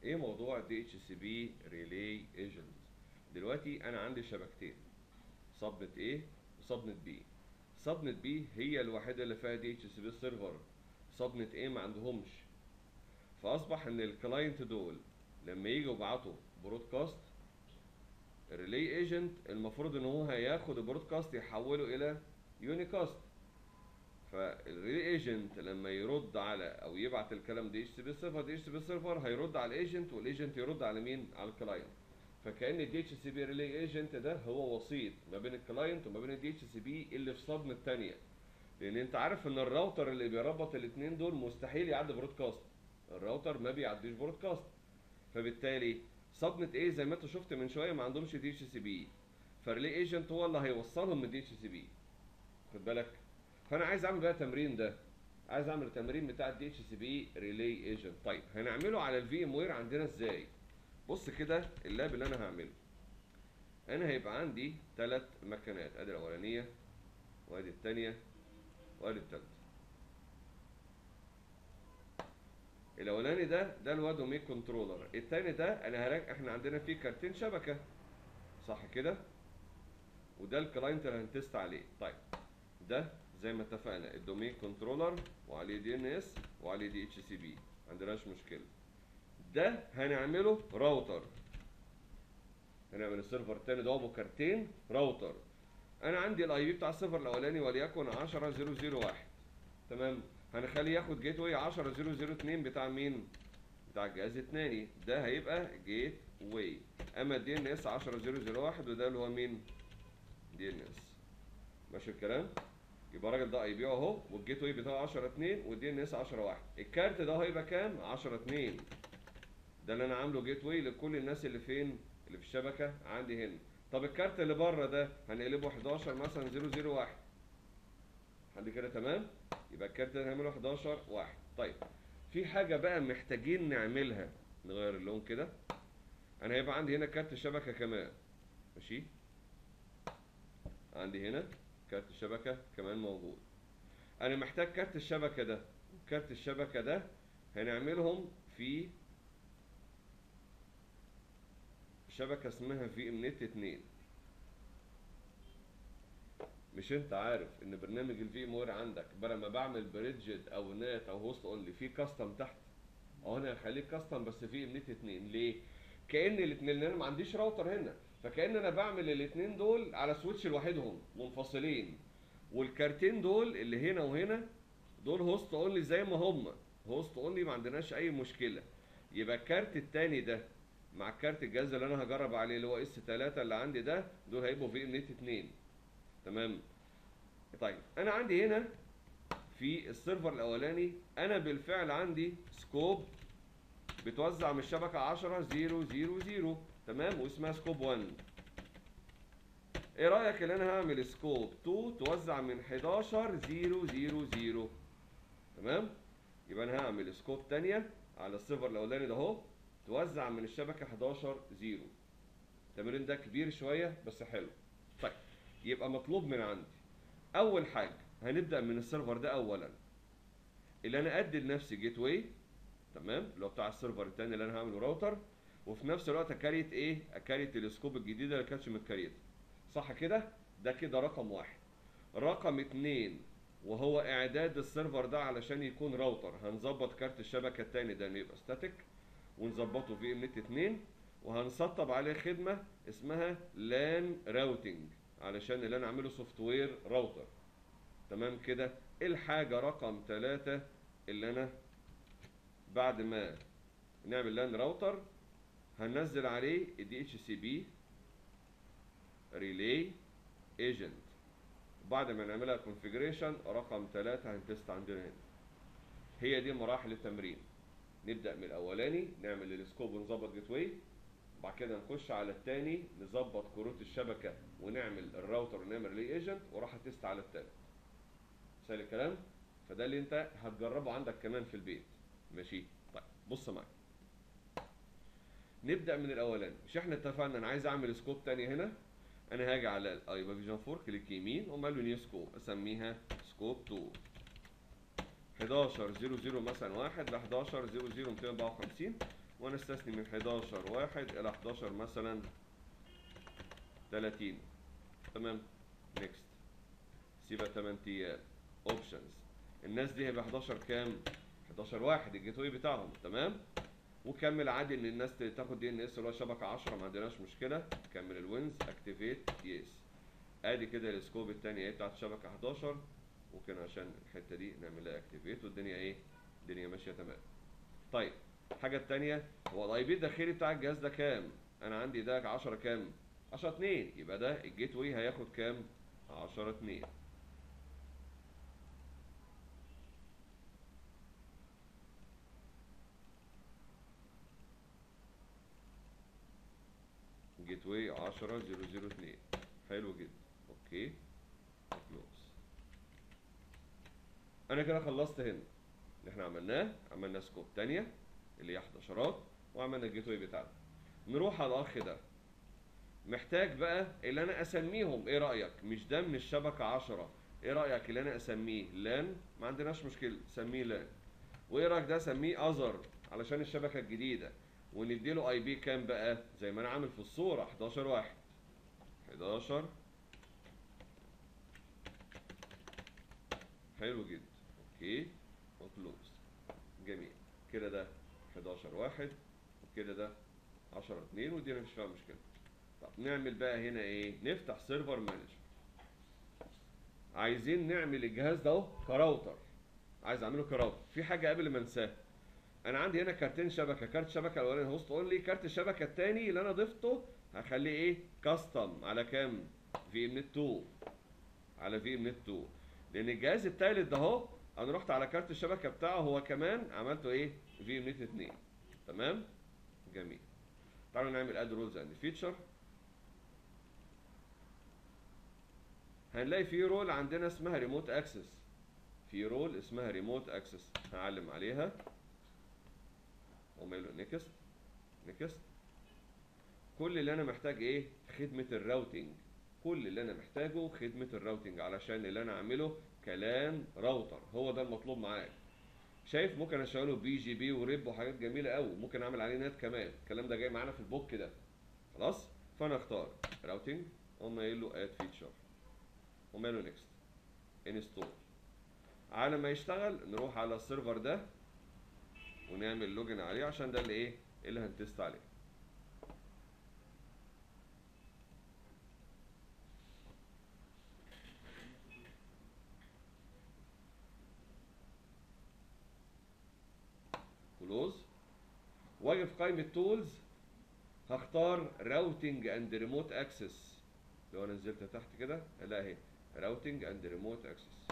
ايه موضوع دي اتش سي بي ريلي ايجنت دلوقتي انا عندي شبكتين سبنت A وسبنت B سبنت B هي الوحيده اللي فيها دي اتش سي بي سيرفر سبنت A ما عندهمش فاصبح ان الكلاينت دول لما يجوا يبعتوا برودكاست الريلي ايجنت المفروض ان هو هياخد البرودكاست يحوله الى يونيكاست فالريلي ايجنت لما يرد على او يبعت الكلام دي اتش سي بي سيرفر دي اتش سي بي سيرفر هيرد على الايجنت والايجنت يرد على مين على الكلاينت فكان الدي اتش سي بي ريلي ايجنت ده هو وسيط ما بين الكلاينت وما بين الدي اتش سي بي اللي في صدمه الثانيه لان انت عارف ان الراوتر اللي بيربط الاثنين دول مستحيل يعدي برودكاست الراوتر ما بيعديش برودكاست فبالتالي صدمه ايه زي ما انت شفت من شويه ما عندهمش دي اتش سي بي فالريلي ايجنت هو اللي هيوصلهم من دي اتش سي بي خد بالك فانا عايز اعمل بقى تمرين ده عايز اعمل التمرين بتاع الدي اتش سي بي ريلي ايجنت طيب هنعمله على الفي ام وير عندنا ازاي بص كده اللاب اللي انا هعمله انا هيبقى عندي ثلاث مكانات ادي الاولانيه وادي الثانيه وادي الثالثه الاولاني ده ده الوادو ميك كنترولر الثاني ده انا هراجع احنا عندنا فيه كارتين شبكه صح كده وده الكلاينت اللي هنتست عليه طيب ده زي ما اتفقنا الدومين كنترولر وعليه دي ان اس وعليه دي اتش سي بي عندناش مشكله ده هنعمله راوتر هنعمل السيرفر التاني ده ابو كارتين راوتر انا عندي الاي بي بتاع السيرفر الاولاني وليكن 10001 تمام هنخليه ياخد جيت واي 10002 بتاع مين بتاع الجهاز الثاني ده هيبقى جيت واي اما الدي ان اس 10001 وده اللي هو مين دي ان اس ماشي الكلام يبقى الراجل ده هيبيعه اهو والجيت واي بتاعه 10 2 والدي ان اس 10 1 الكارت ده هيبقى كام 10 2 ده اللي انا عامله جيت واي لكل الناس اللي فين اللي في الشبكه عندي هنا طب الكارت اللي بره ده هنقلبه 11 مثلا 001 حد كده تمام يبقى الكارت ده هنعمله 11 1 طيب في حاجه بقى محتاجين نعملها نغير اللون كده انا هيبقى عندي هنا كارت شبكه كمان ماشي عندي هنا كارت الشبكه كمان موجود انا محتاج كارت الشبكه ده كارت الشبكه ده هنعملهم في شبكه اسمها في ام نت 2 مش انت عارف ان برنامج الفي ام وير عندك بدل ما بعمل بريدجد او نت او هوست اونلي في كاستم تحت اهو انا هخليه كاستم بس في ام نت 2 ليه؟ كان الاثنين انا ما عنديش راوتر هنا فكان انا بعمل الاثنين دول على سويتش لوحدهم منفصلين والكارتين دول اللي هنا وهنا دول هوست اونلي زي ما هم هوست اونلي ما عندناش اي مشكله يبقى الكارت الثاني ده مع كارت الجهاز اللي انا هجرب عليه اللي هو اس 3 اللي عندي ده دول هيبقوا في ام نت 2 تمام طيب انا عندي هنا في السيرفر الاولاني انا بالفعل عندي سكوب بتوزع من الشبكه 10 0 0 0 تمام واسمها سكوب 1 ايه رايك ان انا هعمل سكوب 2 توزع من 11 0 0 0 تمام يبقى انا هعمل سكوب ثانيه على السيرفر الاولاني ده اهو توزع من الشبكه 11 0 التمرين ده كبير شويه بس حلو طيب يبقى مطلوب من عندي اول حاجه هنبدا من السيرفر ده اولا اللي انا ادي لنفسي جيت واي تمام اللي هو بتاع السيرفر الثاني اللي انا هعمله راوتر وفي نفس الوقت اكريت ايه اكريت السكوب الجديده اللي كانتش متكريته صح كده ده كده رقم واحد رقم اتنين وهو اعداد السيرفر ده علشان يكون راوتر هنظبط كارت الشبكه الثاني ده انه يبقى ستاتيك ونظبطه في ام نت 2 وهنسطب عليه خدمه اسمها لان راوتنج علشان اللي انا اعمله سوفت وير راوتر تمام كده الحاجه رقم ثلاثة اللي انا بعد ما نعمل لان راوتر هننزل عليه الدي اتش سي بي ريلي ايجنت بعد ما نعملها كونفيجريشن رقم ثلاثة هنتست عندنا هنا هي دي مراحل التمرين نبدا من الاولاني نعمل السكوب ونظبط جيت واي بعد كده نخش على الثاني نظبط كروت الشبكه ونعمل الراوتر ونعمل ريلي ايجنت وراح تست على الثالث سهل الكلام فده اللي انت هتجربه عندك كمان في البيت ماشي طيب بص معايا نبدا من الاولاني مش احنا اتفقنا انا عايز اعمل سكوب تاني هنا انا هاجي على الايبا فيجن 4 كليك يمين وما له نيو سكوب اسميها سكوب 2 11 00 مثلا 1 ل 11 00 254 ونستثني من 11 واحد الى 11 مثلا 30 تمام نيكست سيبها 8 ايام اوبشنز الناس دي هيبقى 11 كام 11 واحد الجيت واي بتاعهم تمام وكمل عادي ان الناس تاخد دي ان اس اللي هو شبكه 10 ما عندناش مشكله كمل الوينز اكتيفيت يس ادي كده السكوب الثانيه ايه بتاعت الشبكه 11 ممكن عشان الحته دي نعمل لها اكتيفيت والدنيا ايه الدنيا ماشيه تمام طيب الحاجه الثانيه هو الاي بي الداخلي بتاع الجهاز ده كام انا عندي ده 10 كام 10 2 يبقى ده الجيت واي هياخد كام 10 2 جيت واي 10002 حلو جدا اوكي كلوز انا كده خلصت هنا اللي احنا عملناه عملنا سكوب تانية اللي هي 11 وعملنا الجيت واي بتاعنا نروح على الاخ ده محتاج بقى اللي انا اسميهم ايه رايك مش ده من الشبكه 10 ايه رايك اللي انا اسميه لان ما عندناش مشكله سميه لان وايه رايك ده اسميه اذر علشان الشبكه الجديده ونديله اي بي كام بقى زي ما انا عامل في الصوره 11 واحد 11 حلو جدا اوكي وكلوز جميل كده ده 11 واحد وكده ده 10 2 ودي مفيش فيها مشكله طب نعمل بقى هنا ايه نفتح سيرفر مانجر عايزين نعمل الجهاز ده اهو كراوتر عايز اعمله كراوتر في حاجه قبل ما انساها انا عندي هنا كارتين شبكه كارت شبكه الاولاني هوست اونلي كارت الشبكه الثاني اللي انا ضفته هخليه ايه كاستم على كام في ام نت 2 على في ام نت 2 لان الجهاز الثالث ده اهو انا رحت على كارت الشبكه بتاعه هو كمان عملته ايه في ام نت 2 تمام جميل تعالوا نعمل اد رولز اند فيتشر هنلاقي في رول عندنا اسمها ريموت اكسس في رول اسمها ريموت اكسس هعلم عليها وماله نيكست نيكست كل اللي انا محتاج ايه خدمه الراوتنج كل اللي انا محتاجه خدمه الراوتنج علشان اللي انا اعمله كلام راوتر هو ده المطلوب معاك شايف ممكن اشغله بي جي بي وريب وحاجات جميله قوي ممكن اعمل عليه نت كمان الكلام ده جاي معانا في البوك كده خلاص فانا اختار راوتنج اقوم قايل له اد فيتشر وماله نيكست انستول على ما يشتغل نروح على السيرفر ده ونعمل لوجن عليه عشان ده اللي ايه اللي هنتست عليه كلوز واجي في قائمة تولز هختار راوتنج اند ريموت اكسس لو انا نزلت تحت كده الاقي اهي راوتنج اند ريموت اكسس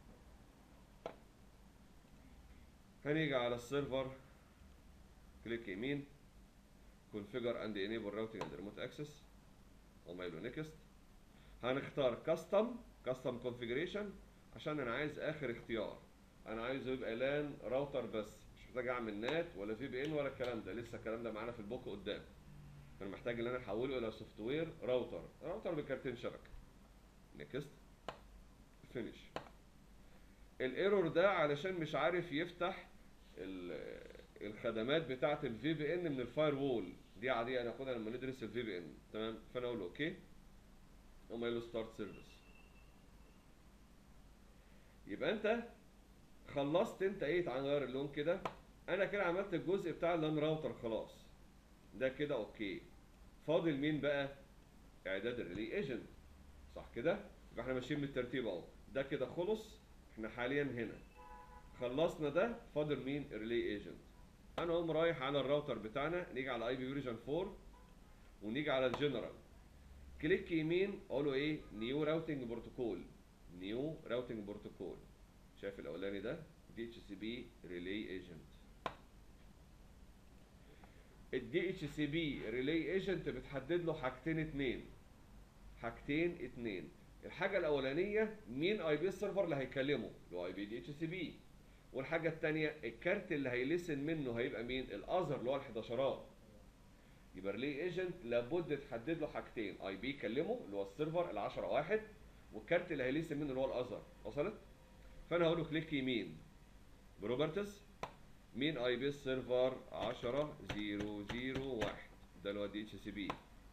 هنيجي على السيرفر كليك يمين configure and enable routing and remote access ومايله نيكست هنختار كاستم كاستم configuration عشان انا عايز اخر اختيار انا عايزه يبقى لان راوتر بس مش محتاج اعمل نات ولا في بي ان ولا الكلام ده لسه الكلام ده معانا في البوك قدام فانا محتاج ان انا احوله الى سوفت وير راوتر راوتر بكارتين شبكه نيكست فينيش الايرور ده علشان مش عارف يفتح الخدمات بتاعه الفي بي ان من الفاير وول دي عاديه هناخدها لما ندرس الفي بي ان تمام فانا اقول له اوكي اقوم قايل له ستارت سيرفيس يبقى انت خلصت انت ايه تعال نغير اللون كده انا كده عملت الجزء بتاع اللان راوتر خلاص ده كده اوكي فاضل مين بقى اعداد الريلي ايجنت صح كده يبقى احنا ماشيين بالترتيب اهو ده كده خلص احنا حاليا هنا خلصنا ده فاضل مين الريلي ايجنت انا اقوم رايح على الراوتر بتاعنا نيجي على اي بي فيرجن 4 ونيجي على الجنرال كليك يمين اقول له ايه نيو راوتنج بروتوكول نيو راوتنج بروتوكول شايف الاولاني ده دي اتش سي بي ريلي ايجنت الدي اتش سي بي ريلي ايجنت بتحدد له حاجتين اتنين حاجتين اتنين الحاجه الاولانيه مين اي بي السيرفر اللي هيكلمه اللي هو اي بي دي اتش سي بي والحاجه الثانيه الكارت اللي هيلسن منه هيبقى مين الاذر اللي هو الحداشرات يبقى ريلي ايجنت لابد تحدد له حاجتين اي بي يكلمه اللي هو السيرفر ال 10 واحد والكارت اللي هيلسن منه اللي هو الاذر وصلت فانا هقول له كليك يمين بروبرتس مين اي بي سيرفر 10 0 0 1 ده اللي هو دي اتش سي بي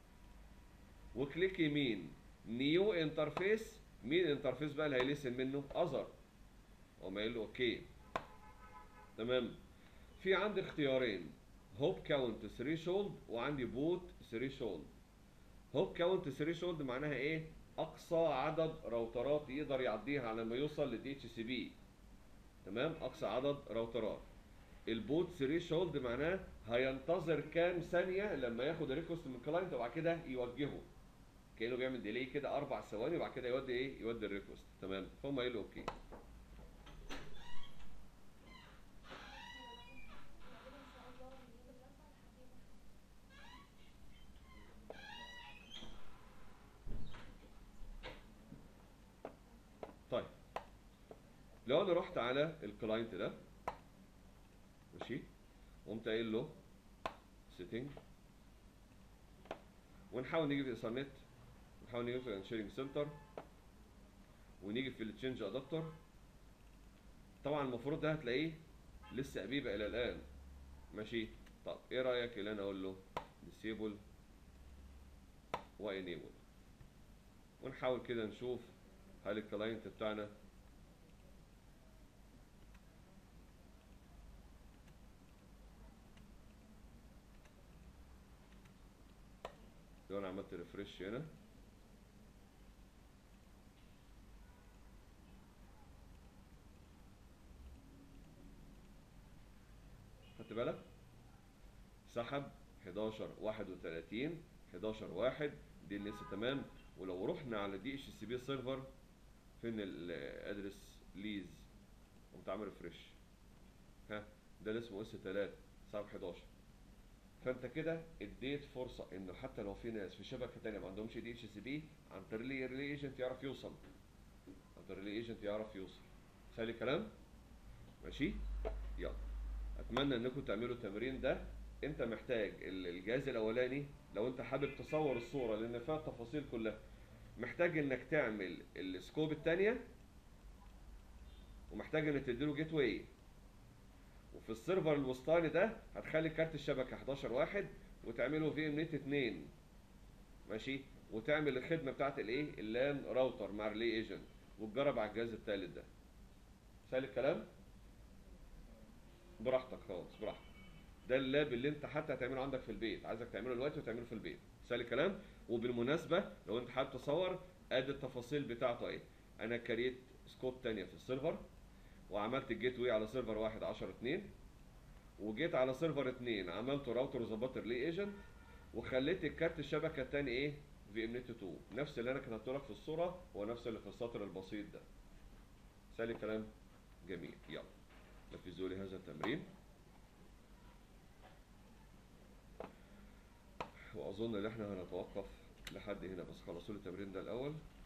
وكليك يمين نيو انترفيس مين انترفيس بقى اللي هيلسن منه اذر اقوم قايل له اوكي تمام في عندي اختيارين هوب كاونت ثريشولد وعندي بوت ثريشولد هوب كاونت ثريشولد معناها ايه اقصى عدد راوترات يقدر يعديها على ما يوصل لدي اتش سي بي تمام اقصى عدد راوترات البوت ثريشولد معناه هينتظر كام ثانيه لما ياخد ريكوست من الكلاينت وبعد كده يوجهه كانه بيعمل ديلي كده اربع ثواني وبعد كده يودي ايه يودي الريكوست تمام فهم قايل له اوكي طيب لو انا رحت على الكلاينت ده ماشي قمت قايل له سيتنج ونحاول نيجي في الايثرنت ونحاول نيجي في الشيرنج سنتر ونيجي في التشينج ادابتر طبعا المفروض ده هتلاقيه لسه قبيبه الى الان ماشي طب ايه رايك اللي انا اقول له disable وانيبل ونحاول كده نشوف هل الكلاينت بتاعنا لو انا عملت ريفرش هنا خدت بالك سحب 11 31 11 1 دي اللي لسه تمام ولو رحنا على دي اتش سي بي سيرفر فين الادرس ليز قمت عامل ريفرش ها ده اللي اسمه اس 3 سحب 11 فانت كده اديت فرصه انه حتى لو في ناس في شبكه تانية ما عندهمش دي اتش سي بي عن طريق الريلي ايجنت يعرف يوصل عن طريق الريلي ايجنت يعرف يوصل سهل الكلام ماشي يلا اتمنى انكم تعملوا التمرين ده انت محتاج ال- الجهاز الاولاني لو انت حابب تصور الصوره لان فيها التفاصيل كلها محتاج انك تعمل السكوب الثانيه ومحتاج انك تديله جيت واي وفي السيرفر الوسطاني ده هتخلي كارت الشبكه 11 واحد وتعمله في ام نت 2 ماشي وتعمل الخدمه بتاعت الايه اللان راوتر مع ريلي ايجنت وتجرب على الجهاز الثالث ده سهل الكلام براحتك خالص براحتك ده اللاب اللي انت حتى هتعمله عندك في البيت عايزك تعمله دلوقتي وتعمله في البيت سهل الكلام وبالمناسبه لو انت حابب تصور ادي التفاصيل بتاعته اهي انا كريت سكوب تانية في السيرفر وعملت الجيت واي على سيرفر واحد 10 2 وجيت على سيرفر 2 عملت راوتر وظبطت ريلي ايجنت وخليت الكارت الشبكه الثاني ايه في ام نت 2 نفس اللي انا كتبته لك في الصوره هو نفس اللي في السطر البسيط ده سهل الكلام جميل يلا نفذوا لي هذا التمرين واظن ان احنا هنتوقف لحد هنا بس خلصوا لي التمرين ده الاول